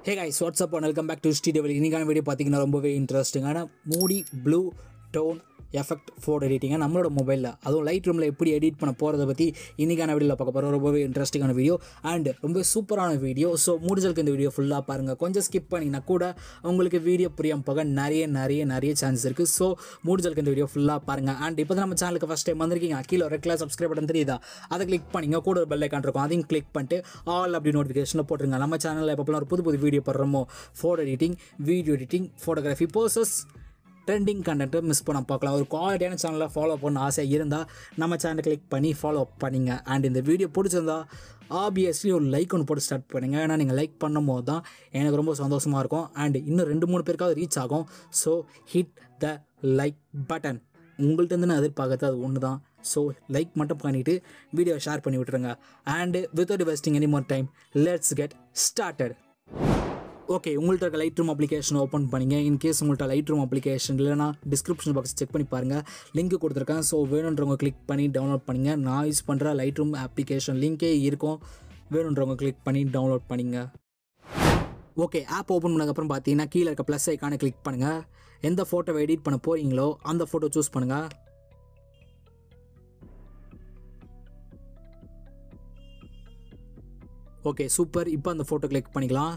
hey guys what's up welcome back to ஸ்டி டெவல் இன்றைக்கான வீடியோ பார்த்தீங்கன்னா ரொம்பவே இன்ட்ரெஸ்டிங்கான moody blue tone effect photo எடிட்டிங்க நம்மளோட மொபைலில் அதுவும் லைட் ரூமில் எப்படி எடிட் பண்ண போகிறத பற்றி இன்றைக்கான வீடியோவில் பார்க்க போகிறோம் ரொம்பவே இன்ட்ரெஸ்டிங்கான வீடியோ அண்ட் ரொம்ப சூப்பரான வீடியோ ஸோ முடிஞ்சலுக்கு இந்த வீடியோ ஃபுல்லாக பாருங்கள் கொஞ்சம் ஸ்கிப் பண்ணிங்கன்னா கூட உங்களுக்கு வீடியோ புரியாம போக நிறைய நிறைய நிறைய சான்ஸ் இருக்குது ஸோ முடிஞ்சலுக்கு இந்த வீடியோ ஃபுல்லாக பாருங்கள் அண்ட் இப்போ தான் நம்ம சேனலுக்கு ஃபஸ்ட் டைம் வந்திருக்கீங்க கீழே ரெட் கலர் சப்ஸ்கிரைப் பட்டன் தெரியுதா அதை கிளிக் பண்ணிங்க கூட ஒரு பெல் ஐக்கான் இருக்கும் அதையும் கிளிக் பண்ணிட்டு ஆல் அப்படி நோட்டிஃபிகேஷனில் போட்டுருங்க நம்ம சேனலில் எப்போலாம் ஒரு புது புது வீடியோ போடுறோமோ photo editing video editing photography poses trending கண்டென்ட்டை மிஸ் பண்ண பார்க்கலாம் ஒரு குவாலிட்டியான சேனலை ஃபாலோ பண்ண ஆசை இருந்தால் நம்ம சேனலை கிளிக் பண்ணி ஃபாலோ பண்ணிங்க அண்ட் இந்த வீடியோ பிடிச்சிருந்தா ஆப்வியஸ்லி ஒரு லைக் ஒன்று போட்டு ஸ்டார்ட் பண்ணுங்கள் ஏன்னா நீங்கள் லைக் பண்ணும் போது தான் எனக்கு ரொம்ப சந்தோஷமாக இருக்கும் அண்ட் இன்னும் ரெண்டு மூணு பேருக்காவது ரீச் ஆகும் so hit the like button உங்கள்கிட்ட நான் எதிர்பார்க்கறது அது ஒன்று தான் ஸோ லைக் மட்டும் பண்ணிவிட்டு வீடியோ ஷேர் பண்ணி விட்டுருங்க and without wasting any more time let's get started okay உங்கள்கிட்ட இருக்க லைட் ரூம் அப்ளிகேஷன் ஓப்பன் பண்ணிங்க இன்கேஸ் உங்கள்கிட்ட லைட் ரூம் அப்ளிகேஷன் இல்லைனா டிஸ்கிரிப்ஷன் பாக்ஸ் செக் பண்ணி பாருங்கள் லிங்க் கொடுத்துருக்கேன் ஸோ வேணுன்றவங்க கிளிக் பண்ணி டவுன்லோட் பண்ணிங்க நான் யூஸ் பண்ணுற லைட் ரூம் அப்ளிகேஷன் லிங்கே இருக்கும் வேணுன்றவங்க கிளிக் பண்ணி டவுன்லோட் பண்ணிங்க ஓகே ஆப் ஓப்பன் பண்ணதுக்கப்புறம் பார்த்தீங்கன்னா கீழே இருக்க ப்ளஸ் ஐக்கானை கிளிக் பண்ணுங்கள் எந்த ஃபோட்டோவை எடிட் பண்ண போகிறீங்களோ அந்த ஃபோட்டோ சூஸ் பண்ணுங்கள் ஓகே சூப்பர் இப்போ அந்த ஃபோட்டோ கிளிக் பண்ணிக்கலாம்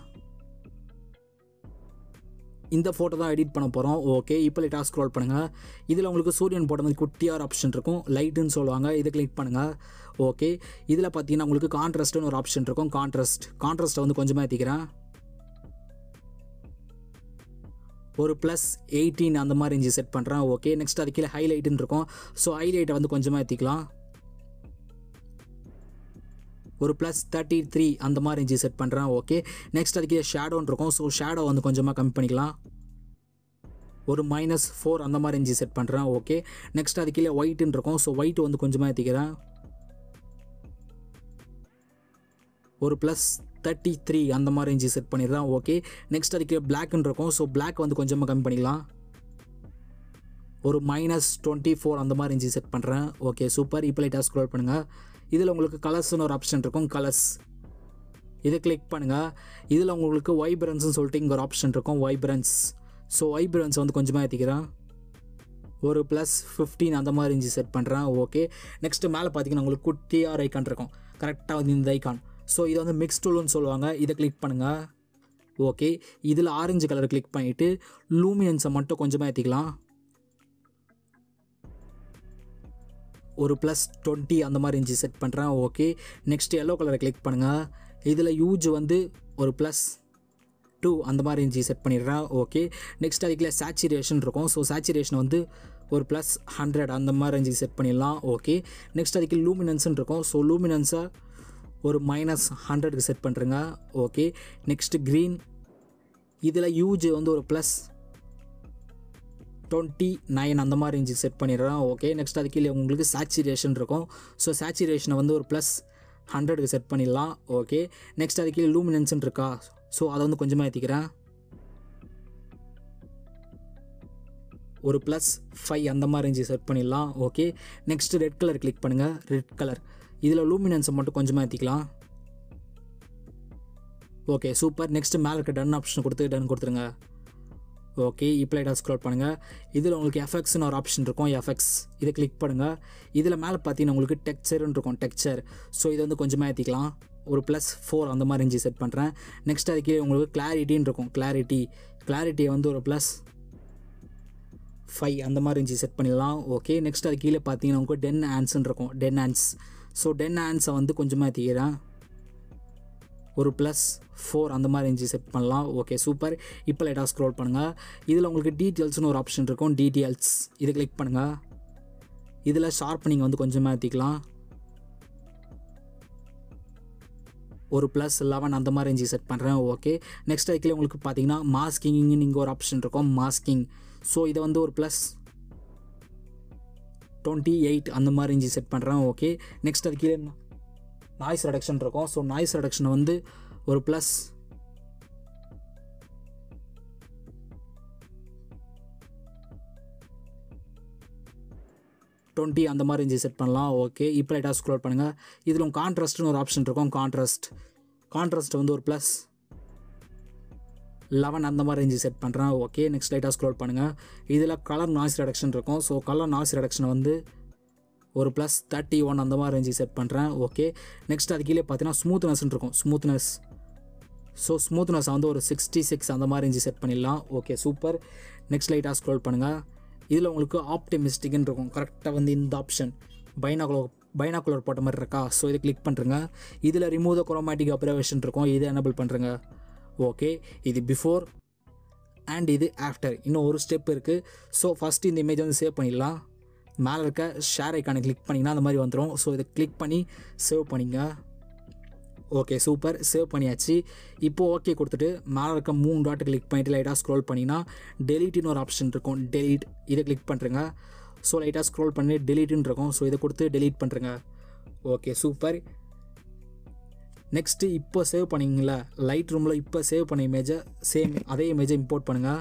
இந்த ஃபோட்டோ தான் எடிட் பண்ண போகிறோம் ஓகே இப்போ லைட்டாக ஸ்க்ரோல் பண்ணுங்கள் இதில் உங்களுக்கு சூரியன் போட்ட மாதிரி குட்டியார் ஆப்ஷன் இருக்கும் லைட்டுன்னு சொல்லுவாங்க இதை கிளிக் பண்ணுங்கள் ஓகே இதில் பார்த்தீங்கன்னா உங்களுக்கு கான்ட்ராஸ்ட்னு ஒரு ஆப்ஷன் இருக்கும் கான்ட்ராஸ்ட் கான்ட்ராஸ்ட்டை வந்து கொஞ்சமாக ஏற்றிக்கிறேன் ஒரு ப்ளஸ் எயிட்டீன் அந்த மாதிரி இஞ்சி செட் பண்ணுறேன் ஓகே நெக்ஸ்ட் அது கீழே ஹைலைட்டுன்னு இருக்கும் ஸோ ஹைலைட்டை வந்து கொஞ்சமாக ஏற்றிக்கலாம் ஒரு ப்ளஸ் தேர்ட்டி த்ரீ அந்த மாதிரி இஞ்சி செட் பண்ணுறேன் ஓகே நெக்ஸ்ட் அதுக்கு ஷேடோன்னு இருக்கும் ஸோ ஷேடோ வந்து கொஞ்சமாக கம்மி பண்ணிக்கலாம் ஒரு மைனஸ் ஃபோர் அந்த மாதிரி இஞ்சி செட் பண்ணுறேன் ஓகே நெக்ஸ்ட் அது கீழே ஒயிட்டுன்னு இருக்கும் ஸோ ஒயிட் வந்து கொஞ்சமாக ஏற்றிக்கிறேன் ஒரு ப்ளஸ் தேர்ட்டி த்ரீ அந்த மாதிரி இஞ்சி செட் பண்ணிடுறேன் ஓகே நெக்ஸ்ட் அதுக்கு பிளாக்னு இருக்கும் ஸோ பிளாக் வந்து கொஞ்சமாக கம்மி பண்ணிக்கலாம் ஒரு மைனஸ் டுவெண்ட்டி ஃபோர் அந்த மாதிரி இஞ்சி செட் பண்ணுறேன் ஓகே சூப்பர் இப்போ லைட்டாக ஸ்க்ரோல் பண்ணுங்கள் இதில் உங்களுக்கு கலர்ஸ்னு ஒரு ஆப்ஷன் இருக்கும் கலர்ஸ் இதை கிளிக் பண்ணுங்கள் இதில் உங்களுக்கு வைப்ரன்ஸ்னு சொல்லிட்டு இங்கே ஒரு ஆப்ஷன் இருக்கும் வைப்ரன்ஸ் ஸோ வைப்ரன்ஸ் வந்து கொஞ்சமாக ஏற்றிக்கிறேன் ஒரு ப்ளஸ் ஃபிஃப்டீன் அந்த மாதிரி இஞ்சி செட் பண்ணுறேன் ஓகே நெக்ஸ்ட்டு மேலே பார்த்தீங்கன்னா உங்களுக்கு குட்டியார் ஐக்கான் இருக்கும் கரெக்டாக வந்து இந்த ஐக்கான் ஸோ இதை வந்து மிக்ஸ் டூல்னு சொல்லுவாங்க இதை கிளிக் பண்ணுங்கள் ஓகே இதில் ஆரஞ்சு கலர் கிளிக் பண்ணிவிட்டு லூமினன்ஸை மட்டும் கொஞ்சமாக ஏற்றிக்கலாம் ஒரு ப்ளஸ் டுவெண்ட்டி அந்த மாதிரி இன்ச்சு செட் பண்ணுறேன் ஓகே நெக்ஸ்ட் எல்லோ கலரை கிளிக் பண்ணுங்கள் இதில் யூஜ் வந்து ஒரு ப்ளஸ் டூ அந்த மாதிரி இன்ச்சு செட் பண்ணிடுறேன் ஓகே நெக்ஸ்ட் அதுக்குள்ள சேச்சுரேஷன் இருக்கும் ஸோ சேச்சுரேஷன் வந்து ஒரு ப்ளஸ் ஹண்ட்ரட் அந்த மாதிரி இன்ச்சு செட் பண்ணிடலாம் ஓகே நெக்ஸ்ட் அதுக்கு லூமினன்ஸ்னு இருக்கும் ஸோ லூமினன்ஸை ஒரு மைனஸ் ஹண்ட்ரடுக்கு செட் பண்ணுறேங்க ஓகே நெக்ஸ்ட்டு க்ரீன் இதில் யூஜ் வந்து ஒரு ப்ளஸ் டுவெண்ட்டி நைன் அந்த மாதிரி இன்ச்சு செட் பண்ணிடுறேன் ஓகே நெக்ஸ்ட் அது கீழே உங்களுக்கு சேச்சுரேஷன் இருக்கும் ஸோ சேச்சுரேஷனை வந்து ஒரு ப்ளஸ் ஹண்ட்ரடுக்கு செட் பண்ணிடலாம் ஓகே நெக்ஸ்ட் அது கீழே லூமினன்ஸ்னு இருக்கா ஸோ அதை வந்து கொஞ்சமாக ஏற்றிக்கிறேன் ஒரு ப்ளஸ் ஃபைவ் அந்த மாதிரி இன்ச்சு செட் பண்ணிடலாம் okay next red colour click பண்ணுங்கள் ரெட் கலர் இதில் லூமினன்ஸை மட்டும் கொஞ்சமாக ஏற்றிக்கலாம் ஓகே சூப்பர் நெக்ஸ்ட் மேலே இருக்க டன் ஆப்ஷன் கொடுத்து டன் கொடுத்துருங்க ஓகே இப்போ லைட்டாக ஸ்க்ரோல் பண்ணுங்கள் இதில் உங்களுக்கு எஃபெக்ட்ஸ்னு ஒரு ஆப்ஷன் இருக்கும் எஃபெக்ட்ஸ் இதை கிளிக் பண்ணுங்கள் இதில் மேலே பார்த்தீங்கன்னா உங்களுக்கு டெக்ஸ்சர்னு இருக்கும் டெக்ஸ்சர் ஸோ இதை வந்து கொஞ்சமாக ஏற்றிக்கலாம் ஒரு ப்ளஸ் ஃபோர் அந்த மாதிரி இஞ்சி செட் பண்ணுறேன் நெக்ஸ்ட் அதுக்கு உங்களுக்கு கிளாரிட்டின்னு இருக்கும் கிளாரிட்டி கிளாரிட்டியை வந்து ஒரு ப்ளஸ் ஃபைவ் அந்த மாதிரி இஞ்சி செட் பண்ணிடலாம் ஓகே நெக்ஸ்ட் அது கீழே பார்த்தீங்கன்னா உங்களுக்கு டென் ஆன்ஸ்ன்னு இருக்கும் டென் ஆன்ஸ் ஸோ டென் ஆன்ஸை வந்து கொஞ்சமாக ஏற்றிக்கிறேன் ஒரு ப்ளஸ் ஃபோர் அந்த மாதிரி இன்ச்சு செட் பண்ணலாம் ஓகே சூப்பர் இப்போ லைட்டாக ஸ்க்ரோல் பண்ணுங்கள் இதில் உங்களுக்கு டீட்டெயில்ஸ்னு ஒரு ஆப்ஷன் இருக்கும் டீட்டெயில்ஸ் இதை கிளிக் பண்ணுங்கள் இதில் ஷார்ப்பனிங் வந்து கொஞ்சமாக ஏற்றிக்கலாம் ஒரு ப்ளஸ் லெவன் அந்த மாதிரி இன்ச்சு செட் பண்ணுறேன் ஓகே நெக்ஸ்ட் அதுக்குள்ளே உங்களுக்கு பார்த்தீங்கன்னா மாஸ்கிங்னு இங்கே ஒரு ஆப்ஷன் இருக்கும் மாஸ்கிங் ஸோ இதை வந்து ஒரு ப்ளஸ் டுவெண்ட்டி எயிட் அந்த மாதிரி இன்ச்சு செட் பண்ணுறேன் ஓகே நெக்ஸ்ட் அது கீழே நாய்ஸ் ரெடக்ஷன் இருக்கும் ஸோ நாய்ஸ் ரெடக்ஷனை வந்து ஒரு ப்ளஸ் டுவெண்ட்டி அந்த மாதிரி இஞ்சி செட் பண்ணலாம் ஓகே இப்போ லைட்டாக ஸ்க்ரோல் பண்ணுங்கள் இதில் கான்ட்ராஸ்ட்னு ஒரு ஆப்ஷன் இருக்கும் கான்ட்ராஸ்ட் கான்ட்ராஸ்ட் வந்து ஒரு ப்ளஸ் லெவன் அந்த மாதிரி ரேஞ்சு செட் பண்ணுறேன் ஓகே நெக்ஸ்ட் லைட்டாக ஸ்க்ரோல் பண்ணுங்கள் இதில் கலர் நாய்ஸ் ரெடக்ஷன் இருக்கும் ஸோ கலர் நாய்ஸ் ரெடக்ஷனை வந்து ஒரு ப்ளஸ் தேர்ட்டி ஒன் அந்த மாதிரி ரேஞ்சு செட் பண்ணுறேன் ஓகே நெக்ஸ்ட் அது கீழே பார்த்தீங்கன்னா ஸ்மூத்னஸ்ன்னு இருக்கும் ஸ்மூத்னஸ் ஸோ ஸ்மூத்னஸ் வந்து ஒரு சிக்ஸ்டி சிக்ஸ் அந்த மாதிரி ரேஞ்சு செட் பண்ணிடலாம் ஓகே சூப்பர் நெக்ஸ்ட் லைட்டாக ஸ்க்ரோல் பண்ணுங்கள் இதில் உங்களுக்கு ஆப்டிமிஸ்டிக்னு இருக்கும் கரெக்டாக வந்து இந்த ஆப்ஷன் பைனாகுலர் பைனாகுலர் போட்ட மாதிரி இருக்கா ஸோ இதை கிளிக் பண்ணுறங்க இதில் ரிமூவ் த குரோமேட்டிக் அப்ரவேஷன் இருக்கும் இதை எனபிள் பண்ணுறங்க ஓகே இது பிஃபோர் அண்ட் இது ஆஃப்டர் இன்னும் ஒரு ஸ்டெப் இருக்குது ஸோ ஃபஸ்ட்டு இந்த இமேஜ் வந்து சேவ் பண்ணிடலாம் மேலே இருக்க ஷேர் ஐக்கானை கிளிக் பண்ணிங்கன்னா அந்த மாதிரி வந்துடும் ஸோ இதை கிளிக் பண்ணி சேவ் பண்ணிங்க ஓகே சூப்பர் சேவ் பண்ணியாச்சு இப்போது ஓகே கொடுத்துட்டு மேலே இருக்க மூணு டாட் கிளிக் பண்ணிட்டு லைட்டாக ஸ்க்ரோல் பண்ணிங்கன்னா டெலிட்னு ஒரு ஆப்ஷன் இருக்கும் டெலிட் இதை கிளிக் பண்ணுறேங்க ஸோ லைட்டாக ஸ்க்ரோல் பண்ணி டெலிட்னு இருக்கும் ஸோ இதை கொடுத்து டெலீட் பண்ணுறேங்க ஓகே சூப்பர் நெக்ஸ்ட்டு இப்போ சேவ் பண்ணிங்களா லைட் ரூமில் இப்போ சேவ் பண்ண இமேஜை சேம் அதே இமேஜை இம்போர்ட் பண்ணுங்கள்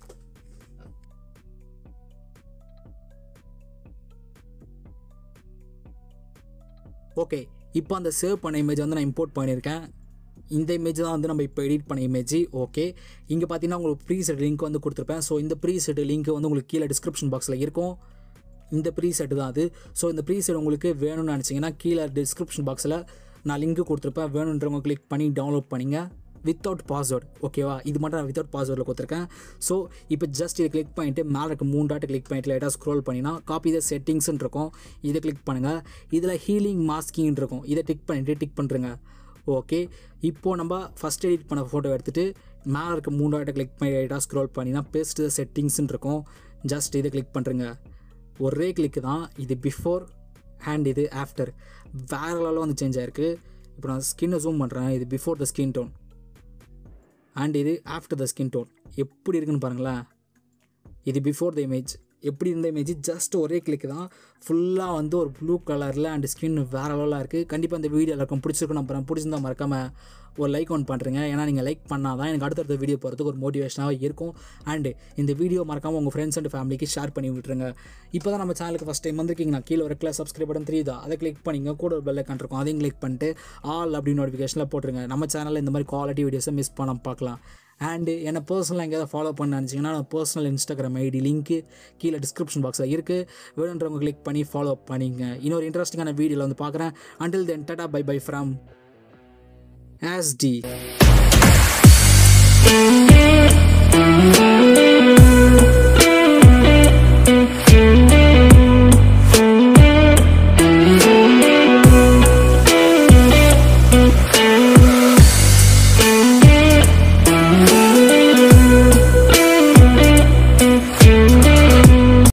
ஓகே இப்போ அந்த சேவ் பண்ண இமேஜ் வந்து நான் இம்போர்ட் பண்ணியிருக்கேன் இந்த இமேஜ் தான் வந்து நம்ம இப்போ எடிட் பண்ண இமேஜ் ஓகே இங்கே பார்த்தீங்கன்னா உங்களுக்கு ப்ரீ செட் லிங்க் வந்து கொடுத்துருப்பேன் ஸோ இந்த ப்ரீ செட் லிங்க் வந்து உங்களுக்கு கீழே டிஸ்கிரிப்ஷன் பாக்ஸில் இருக்கும் இந்த ப்ரீ செட் தான் அது ஸோ இந்த ப்ரீ செட் உங்களுக்கு வேணும்னு நினச்சிங்கன்னா கீழே டிஸ்கிரிப்ஷன் பாக்ஸில் நான் லிங்க் கொடுத்துருப்பேன் வேணுன்றவங்க கிளிக் பண்ணி டவுன்லோட் பண்ணிங்க வித்தவுட் பாஸ்வேர்டு ஓகேவா இது மட்டும் நான் வித்தவுட் பாஸ்வேர்டில் கொடுத்துருக்கேன் ஸோ இப்போ ஜஸ்ட் இதை கிளிக் பண்ணிவிட்டு மேலே இருக்க மூணு டாட்டை கிளிக் பண்ணிட்டு லைட்டாக ஸ்க்ரோல் பண்ணினா காப்பி த செட்டிங்ஸ்னு இருக்கும் இதை கிளிக் பண்ணுங்கள் இதில் ஹீலிங் மாஸ்கிங் இருக்கும் இதை டிக் பண்ணிவிட்டு டிக் பண்ணுறேங்க ஓகே இப்போது நம்ம ஃபஸ்ட் எடிட் பண்ண ஃபோட்டோ எடுத்துகிட்டு மேலே இருக்க மூணு டாட்டை கிளிக் பண்ணி லைட்டாக ஸ்க்ரோல் பண்ணினா பெஸ்ட் த செட்டிங்ஸ்னு இருக்கும் ஜஸ்ட் இதை கிளிக் பண்ணுறேங்க ஒரே கிளிக்கு தான் இது பிஃபோர் அண்ட் இது ஆஃப்டர் வேறு லெவலில் வந்து சேஞ்ச் ஆயிருக்கு இப்போ நான் ஸ்கின்னை ஜூம் பண்ணுறேன் இது before the skin tone and இது ஆஃப்டர் த ஸ்கின் டோன் எப்படி இருக்குன்னு பாருங்களேன் இது பிஃபோர் த இமேஜ் எப்படி இருந்த இமேஜ் ஜஸ்ட் ஒரே கிளிக் தான் ஃபுல்லாக வந்து ஒரு ப்ளூ கலரில் அண்ட் ஸ்கின் வேறு லெவலாக இருக்குது கண்டிப்பாக இந்த வீடியோ எல்லாருக்கும் பிடிச்சிருக்கும் நம்புறேன் பிடிச்சிருந்தா மறக்காமல் ஒரு லைக் ஒன் பண்ணுறேங்க ஏன்னா நீங்கள் லைக் பண்ணால் தான் எனக்கு அடுத்தடுத்த வீடியோ போகிறதுக்கு ஒரு மோட்டிவேஷனாக இருக்கும் அண்டு இந்த வீடியோ மறக்காமல் உங்கள் ஃப்ரெண்ட்ஸ் அண்ட் ஃபேமிலிக்கு ஷேர் பண்ணி விட்டுருங்க இப்போ தான் நம்ம சேனலுக்கு ஃபஸ்ட் டைம் வந்திருக்கீங்கன்னா கீழே ஒரு கிளாஸ் சப்ஸ்கிரைப் பட்டன் தெரியுதா அதை கிளிக் பண்ணிங்க கூட ஒரு பெல் ஐக்கான் இருக்கும் அதையும் கிளிக் பண்ணிட்டு ஆல் அப்படின்னு நோட்டிஃபிகேஷனில் போட்டுருங்க நம்ம சேனலில் இந்த மாதிரி குவாலிட்டி வீடியோஸை மிஸ் பண்ண பார்க்கலாம் அண்டு என்னை பர்சனலாக எங்கேயாவது ஃபாலோ பண்ண நினச்சிங்கன்னா பர்சனல் இன்ஸ்டாகிராம் ஐடி லிங்க்கு கீழே டிஸ்கிரிப்ஷன் பாக்ஸில் இருக்குது வேணுன்றவங்க கிளிக் பண்ணி ஃபாலோ பண்ணிங்க இன்னொரு இன்ட்ரெஸ்டிங்கான வீடியோவில் வந்து பார்க்குறேன் until then tata bye bye from ஆஸ் டி